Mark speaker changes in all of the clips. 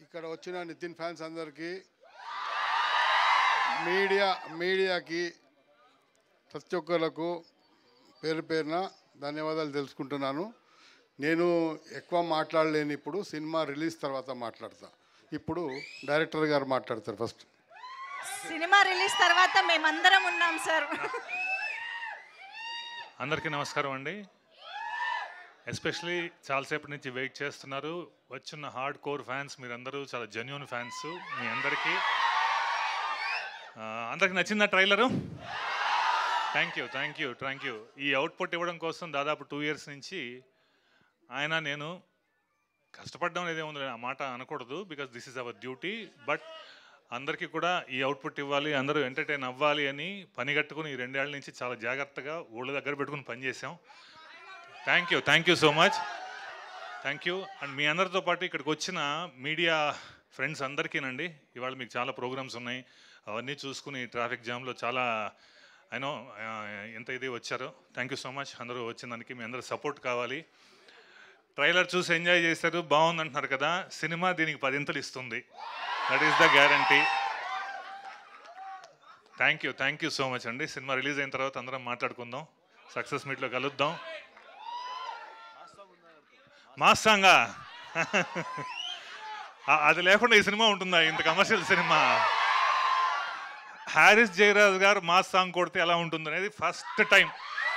Speaker 1: ఇక్కడ వచ్చిన నితిన్ ఫ్యాన్స్ అందరికీ మీడియా మీడియాకి ప్రతి ఒక్కరికి పేరు పేరున ధన్యవాదాలు తెలుసుకుంటున్నాను నేను ఎక్కువ మాట్లాడలేని ఇప్పుడు సినిమా రిలీజ్ తర్వాత మాట్లాడతా ఇప్పుడు డైరెక్టర్ గారు మాట్లాడతారు ఫస్ట్
Speaker 2: సినిమా రిలీజ్ తర్వాత మేమందరం ఉన్నాం సార్
Speaker 3: అందరికీ నమస్కారం అండి ఎస్పెషలీ చాలాసేపటి నుంచి వెయిట్ చేస్తున్నారు వచ్చిన హార్డ్ కోర్ ఫ్యాన్స్ మీరందరూ చాలా జెన్యున్ ఫ్యాన్స్ మీ అందరికీ ఆ, అందరికి నచ్చిందా trailer thank you thank you thank you ఈ అవుట్పుట్ ఇవ్వడం కోసం దాదాపు టూ ఇయర్స్ నుంచి ఆయన నేను కష్టపడడం అనేది ఉంది ఆ మాట అనకూడదు because this is our duty but అందరికీ కూడా ఈ అవుట్పుట్ ఇవ్వాలి అందరూ ఎంటర్టైన్ అవ్వాలి అని పని కట్టుకుని ఈ రెండేళ్ల నుంచి చాలా జాగ్రత్తగా ఊళ్ళ దగ్గర పెట్టుకుని పనిచేసాం thank you thank you so much thank you and మీ అందరితో పాటు ఇక్కడికి వచ్చిన మీడియా ఫ్రెండ్స్ అందరికీనండి ఇవాళ మీకు చాలా ప్రోగ్రామ్స్ ఉన్నాయి అవన్నీ చూసుకుని ట్రాఫిక్ జామ్లో చాలా అయినో ఎంత ఇది వచ్చారో థ్యాంక్ యూ సో మచ్ అందరూ వచ్చిన దానికి మీ అందరూ సపోర్ట్ కావాలి ట్రైలర్ చూసి ఎంజాయ్ చేశారు బాగుంది అంటున్నారు కదా సినిమా దీనికి పదింతలు ఇస్తుంది that is the guarantee thank you thank you so much అండి సినిమా రిలీజ్ అయిన తర్వాత అందరం మాట్లాడుకుందాం సక్సెస్ మీట్లో కలుద్దాం మాస్ సాంగా ఆ- అది లేకుండా ఈ సినిమా ఉంటుందా ఇంత కమర్షియల్ సినిమా హారిస్ జయరాజ్ గారు మాస్ సాంగ్ కొడితే ఎలా ఉంటుంది అనేది ఫస్ట్ టైం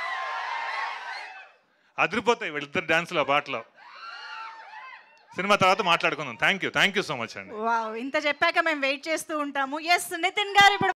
Speaker 3: అదిరిపోతాయి వీళ్ళిద్దరు డాన్స్లో పాటలో సినిమా తర్వాత మాట్లాడుకుందాం thank you thank you so much అండి
Speaker 2: వావ్ ఇంత చెప్పాక మేము వెయిట్ చేస్తూ ఉంటాము ఎస్ నితిన్ గారు ఇప్పుడు